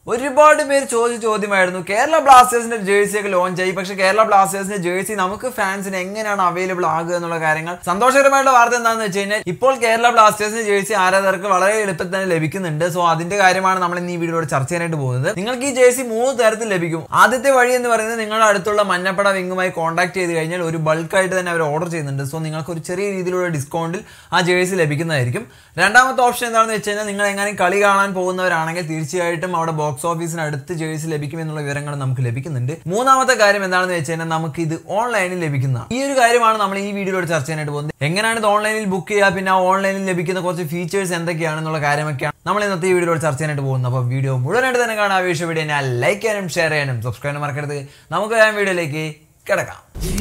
ഒരുപാട് പേര് ചോദിച്ച ചോദ്യമായിരുന്നു കേരള ബ്ലാസ്റ്റേഴ്സിന്റെ ജേഴ്സി ഒക്കെ ലോഞ്ച് ആയി പക്ഷേ കേരള ബ്ലാസ്റ്റേഴ്സിന്റെ ജേഴ്സി നമുക്ക് ഫാൻസിന് എങ്ങനെയാണ് അവൈലബിൾ ആകുക എന്നുള്ള കാര്യങ്ങൾ സന്തോഷകരമായിട്ടുള്ള വാർത്ത എന്താണെന്ന് വെച്ച് കഴിഞ്ഞാൽ ഇപ്പോൾ കേരള ബ്ലാസ്റ്റേഴ്സിന്റെ ജേഴ്സി ആരാധകർക്ക് വളരെ എളുപ്പത്തിൽ തന്നെ ലഭിക്കുന്നുണ്ട് സോ അതിന്റെ കാര്യമാണ് നമ്മൾ ഇന്ന് ഈ വീഡിയോയിൽ ചർച്ച ചെയ്യാനായിട്ട് പോകുന്നത് നിങ്ങൾക്ക് ഈ ജേഴ്സി മൂന്ന് തരത്തിൽ ലഭിക്കും ആദ്യത്തെ വഴി എന്ന് പറയുന്നത് നിങ്ങളുടെ അടുത്തുള്ള മഞ്ഞപ്പട വിങ്ങുമായി കോൺടാക്ട് ചെയ്ത് കഴിഞ്ഞാൽ ഒരു ബൾക്കായിട്ട് തന്നെ അവർ ഓർഡർ ചെയ്യുന്നുണ്ട് സോ നിങ്ങൾക്ക് ഒരു ചെറിയ രീതിയിലുള്ള ഡിസ്കൗണ്ടിൽ ആ ജേഴ്സി ലഭിക്കുന്നതായിരിക്കും രണ്ടാമത്തെ ഓപ്ഷൻ എന്താണെന്ന് വെച്ച് കഴിഞ്ഞാൽ നിങ്ങൾ എങ്ങനെ കളി കാണാൻ പോകുന്നവരാണെങ്കിൽ തീർച്ചയായിട്ടും അവിടെ ബോക്സ് ഓഫീസിന് അടുത്ത് ജേഴ്സി ലഭിക്കും എന്നുള്ള വിവരങ്ങൾ നമുക്ക് ലഭിക്കുന്നുണ്ട് മൂന്നാമത്തെ കാര്യം എന്താണെന്ന് വെച്ച് കഴിഞ്ഞാൽ നമുക്ക് ഇത് ഓൺലൈനിൽ ലഭിക്കുന്ന ഈ ഒരു കാര്യമാണ് നമ്മൾ ഈ വീഡിയോയിൽ ചർച്ച ചെയ്യാനായിട്ട് പോകുന്നത് എങ്ങനെയാണ് ഇത് ഓൺലൈനിൽ ബുക്ക് ചെയ്യുക പിന്നെ ആ ഓൺലൈനിൽ ലഭിക്കുന്ന കുറച്ച് ഫീച്ചേഴ്സ് എന്തൊക്കെയാണെന്നുള്ള കാര്യമൊക്കെയാണ് നമ്മൾ ഇന്നത്തെ ഈ വീഡിയോയിൽ ചർച്ച ചെയ്യാനായിട്ട് പോകുന്നത് അപ്പോൾ വീഡിയോ മുഴുവനായിട്ട് തന്നെ കാണാൻ ആവശ്യ വീഡിയോ ഞാൻ ലൈക്ക് ചെയ്യാനും ഷെയർ ചെയ്യാനും സബ്സ്ക്രൈബ് ചെയ്യാനും മറക്കരുത് നമുക്ക് ആ വീഡിയോയിലേക്ക് കിടക്കാം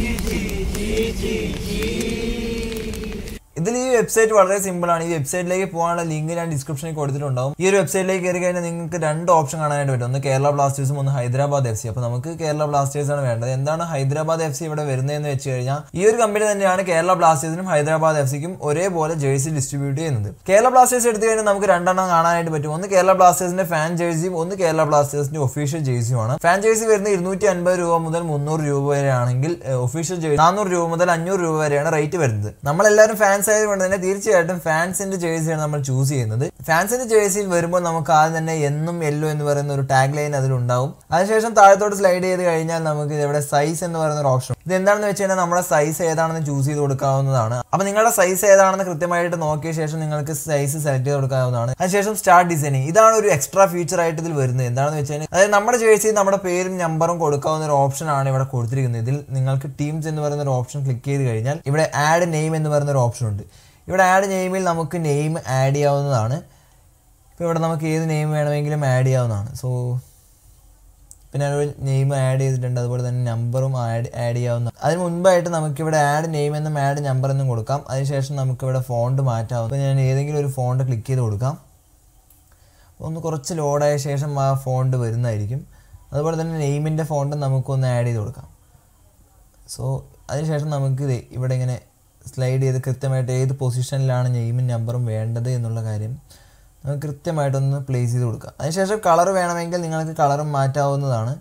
ഇതിൽ ഈ വെബ്സൈറ്റ് വളരെ സിമ്പിൾ ആണ് ഈ വെബ്സൈറ്റിലേക്ക് പോകാനുള്ള ലിങ്ക് ഞാൻ ഡിസ്ക്രിപ്ഷനിൽ കൊടുത്തിട്ടുണ്ടാവും ഈ ഒരു വെബ്സൈറ്റിലേക്ക് കയറി കഴിഞ്ഞാൽ നിങ്ങൾക്ക് രണ്ട് ഓപ്ഷൻ കാണാനായിട്ട് പറ്റും ഒന്ന് കേരള ബ്ലാസ്റ്റേഴ്സും ഒന്ന് ഹൈദരാബാദ് എഫ് സി അപ്പോൾ നമുക്ക് കേരള ബ്ലാസ്റ്റേഴ്സ് ആണ് വേണ്ടത് എന്താണ് ഹൈദരാബാദ് എഫ് സി ഇവിടെ വരുന്നതെന്ന് വെച്ച് കഴിഞ്ഞാൽ ഈ ഒരു കമ്പനി തന്നെയാണ് കേരള ബ്ലാസ്റ്റേഴ്സിനും ഹൈദരാബാദ് എഫ് സിക്കും ഒരേപോലെ ജേഴ്സി ഡിസ്ട്രിബ്യൂട്ട് ചെയ്യുന്നത് കേരള ബ്ലാസ്റ്റേഴ്സ് എടുത്തു കഴിഞ്ഞാൽ നമുക്ക് രണ്ടെണ്ണം കാണാനായിട്ട് പറ്റും ഒന്ന് കേരള ബ്ലാസ്റ്റേഴ്സിന്റെ ഫാൻ ജേഴ്സിയും ഒന്ന് കേരള ബ്ലാസ്റ്റേഴ്സിന്റെ ഒഫീഷ്യൽ ജേഴ്സിയുമാണ് ഫാൻ ജേഴ്സി വരുന്നത് ഇരുന്നൂറ്റി അൻപത് രൂപ മുതൽ മുന്നൂറ് രൂപ വരെ ആണെങ്കിൽ ഒഫീഷ്യൽ ജേഴ്സി നാനൂറ് രൂപ മുതൽ അഞ്ഞൂറ് രൂപ വരെയാണ് റേറ്റ് വരുന്നത് നമ്മളെല്ലാവരും ഫാൻസ് ആയതുകൊണ്ട് തന്നെ തീർച്ചയായിട്ടും ഫാൻസിന്റെ ജേഴ്സിയാണ് നമ്മൾ ചൂസ് ചെയ്യുന്നത് ഫാൻസിന്റെ ജേഴ്സിയിൽ വരുമ്പോൾ നമുക്ക് ആദ്യം തന്നെ എന്നും യെല്ലോ എന്ന് പറയുന്ന ഒരു ടാഗ് ലൈൻ അതിലുണ്ടാവും അതിനുശേഷം താഴത്തോട്ട് സ്ലൈഡ് ചെയ്ത് കഴിഞ്ഞാൽ നമുക്ക് ഇവിടെ സൈസ് എന്ന് പറയുന്ന ഒരു ഓപ്ഷൻ ഇത് എന്താണെന്ന് വെച്ച് കഴിഞ്ഞാൽ നമ്മുടെ സൈസ് ഏതാണെന്ന് ചൂസ് ചെയ്ത് കൊടുക്കാവുന്നതാണ് അപ്പോൾ നിങ്ങളുടെ സൈസ് ഏതാണെന്ന് കൃത്യമായിട്ട് നോക്കിയ ശേഷം നിങ്ങൾക്ക് സൈസ് സെലക്ട് ചെയ്ത് കൊടുക്കാവുന്നതാണ് അതിനുശേഷം സ്റ്റാർട്ട് ഡിസൈനിങ് ഇതാണ് ഒരു എക്സ്ട്രാ ഫീച്ചർ ആയിട്ട് ഇതിൽ വരുന്നത് എന്താണെന്ന് വെച്ച് കഴിഞ്ഞാൽ അതായത് നമ്മുടെ ജേഴ്സിയിൽ നമ്മുടെ പേരും നമ്പറും കൊടുക്കാവുന്ന ഒരു ഓപ്ഷൻ ആണ് ഇവിടെ കൊടുത്തിരിക്കുന്നത് ഇതിൽ നിങ്ങൾക്ക് ടീംസ് എന്ന് പറയുന്ന ഒരു ഓപ്ഷൻ ക്ലിക്ക് ചെയ്ത് കഴിഞ്ഞാൽ ഇവിടെ ആഡ് നെയിം എന്ന് പറയുന്ന ഒരു ഓപ്ഷൻ ഉണ്ട് ഇവിടെ ആഡ് നെയിമിൽ നമുക്ക് നെയിം ആഡ് ചെയ്യാവുന്നതാണ് ഇപ്പോൾ ഇവിടെ നമുക്ക് ഏത് നെയിം വേണമെങ്കിലും ആഡ് ചെയ്യാവുന്നതാണ് സോ പിന്നെ ഒരു നെയിം ആഡ് ചെയ്തിട്ടുണ്ട് അതുപോലെ തന്നെ നമ്പറും ആഡ് ആഡ് ചെയ്യാവുന്ന അതിന് മുൻപായിട്ട് നമുക്കിവിടെ ആഡ് നെയിം എന്നും ആഡ് നമ്പർ എന്നും കൊടുക്കാം അതിനുശേഷം നമുക്കിവിടെ ഫോണ്ട് മാറ്റാവും അപ്പോൾ ഞാൻ ഏതെങ്കിലും ഒരു ഫോണ്ട് ക്ലിക്ക് ചെയ്ത് കൊടുക്കാം ഒന്ന് കുറച്ച് ലോഡായ ശേഷം ആ ഫോണ്ട് വരുന്നതായിരിക്കും അതുപോലെ തന്നെ നെയിമിൻ്റെ ഫോണ്ട് നമുക്കൊന്ന് ആഡ് ചെയ്ത് കൊടുക്കാം സോ അതിനുശേഷം നമുക്ക് ഇത് ഇവിടെ ഇങ്ങനെ സ്ലൈഡ് ചെയ്ത് കൃത്യമായിട്ട് ഏത് പൊസിഷനിലാണ് നെയിമും നമ്പറും വേണ്ടത് എന്നുള്ള കാര്യം നമുക്ക് കൃത്യമായിട്ടൊന്ന് പ്ലേസ് ചെയ്ത് കൊടുക്കുക അതിനുശേഷം കളർ വേണമെങ്കിൽ നിങ്ങൾക്ക് കളറും മാറ്റാവുന്നതാണ്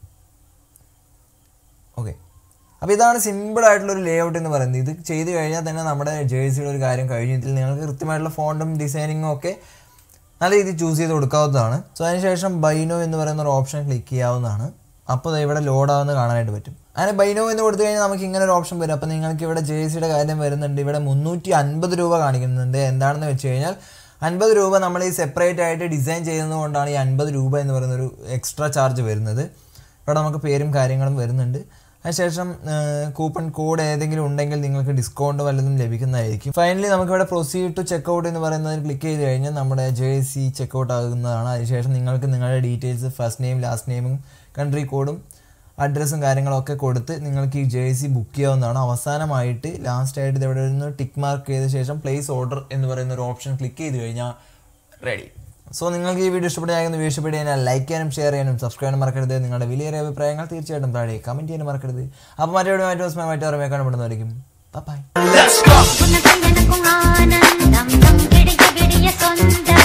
ഓക്കെ അപ്പോൾ ഇതാണ് സിമ്പിൾ ആയിട്ടുള്ള ഒരു ലേഔട്ട് എന്ന് പറയുന്നത് ഇത് ചെയ്ത് കഴിഞ്ഞാൽ തന്നെ നമ്മുടെ ജേഴ്സിയുടെ ഒരു കാര്യം കഴിഞ്ഞു ഇതിൽ നിങ്ങൾക്ക് കൃത്യമായിട്ടുള്ള ഫോണ്ടും ഡിസൈനിങ്ങും ഒക്കെ നല്ല രീതിയിൽ ചൂസ് ചെയ്ത് കൊടുക്കാവുന്നതാണ് സോ അതിനുശേഷം ബൈനോ എന്ന് പറയുന്ന ഒരു ഓപ്ഷൻ ക്ലിക്ക് ചെയ്യാവുന്നതാണ് അപ്പോൾ ദേ ഇവിടെ ലോഡ് ആവുന്ന കാണാനായിട്ട് പറ്റും അങ്ങനെ ബൈനോ എന്ന് കൊടുത്തു കഴിഞ്ഞാൽ നമുക്ക് ഇങ്ങനെ ഒരു ഓപ്ഷൻ വരും അപ്പോൾ നിങ്ങൾക്ക് ഇവിടെ ജെ സിയുടെ കാര്യം വരുന്നുണ്ട് ഇവിടെ മുന്നൂറ്റി അൻപത് രൂപ കാണിക്കുന്നുണ്ട് എന്താണെന്ന് വെച്ച് കഴിഞ്ഞാൽ അൻപത് രൂപ നമ്മൾ ഈ സെപ്പറേറ്റ് ആയിട്ട് ഡിസൈൻ ചെയ്യുന്നതുകൊണ്ടാണ് ഈ അൻപത് രൂപ എന്ന് പറയുന്ന ഒരു എക്സ്ട്രാ ചാർജ് വരുന്നത് ഇവിടെ നമുക്ക് പേരും കാര്യങ്ങളും വരുന്നുണ്ട് അതിനുശേഷം കൂപ്പൺ കോഡ് ഏതെങ്കിലും ഉണ്ടെങ്കിൽ നിങ്ങൾക്ക് ഡിസ്കൗണ്ട് വല്ലതും ലഭിക്കുന്നതായിരിക്കും ഫൈനലി നമുക്കിവിടെ പ്രൊസീഡ് ടു ചെക്കൗട്ട് എന്ന് പറയുന്നതിൽ ക്ലിക്ക് ചെയ്ത് കഴിഞ്ഞാൽ നമ്മുടെ ജെ സി ചെക്കൗട്ട് ആകുന്നതാണ് അതിനുശേഷം നിങ്ങൾക്ക് നിങ്ങളുടെ ഡീറ്റെയിൽസ് ഫസ്റ്റ് നെയിം ലാസ്റ്റ് നെയിമും കൺട്രി കോഡും അഡ്രസ്സും കാര്യങ്ങളൊക്കെ കൊടുത്ത് നിങ്ങൾക്ക് ഈ ജേഴ്സി ബുക്ക് ചെയ്യാവുന്നതാണ് അവസാനമായിട്ട് ലാസ്റ്റ് ആയിട്ട് ഇവിടെ നിന്ന് ടിക്ക് മാർക്ക് ചെയ്ത ശേഷം പ്ലേസ് ഓർഡർ എന്ന് പറയുന്ന ഒരു ഓപ്ഷൻ ക്ലിക്ക് ചെയ്ത് കഴിഞ്ഞാൽ റെഡി സോ നിങ്ങൾക്ക് ഈ വീഡിയോ ഇഷ്ടപ്പെടുകയായിരുന്നു വീഡിയോ ഇഷ്ടപ്പെട്ട് കഴിഞ്ഞാൽ ലൈക്ക് ചെയ്യാനും ഷെയർ ചെയ്യാനും സബ്സ്ക്രൈബ് ചെയ്യാനും മറക്കരുത് നിങ്ങളുടെ വലിയ അഭിപ്രായങ്ങൾ തീർച്ചയായിട്ടും താഴെ കമൻറ്റ് ചെയ്യാനും മറക്കരുത് അപ്പോൾ മറ്റൊരു മാറ്റം ദിവസമായി അറിയാൻ കാണപ്പെടുന്നതായിരിക്കും ബൈ ഉനക്കെനക്കും ആനന്ദം നം കിടിയ കിടിയ സ്വന്തം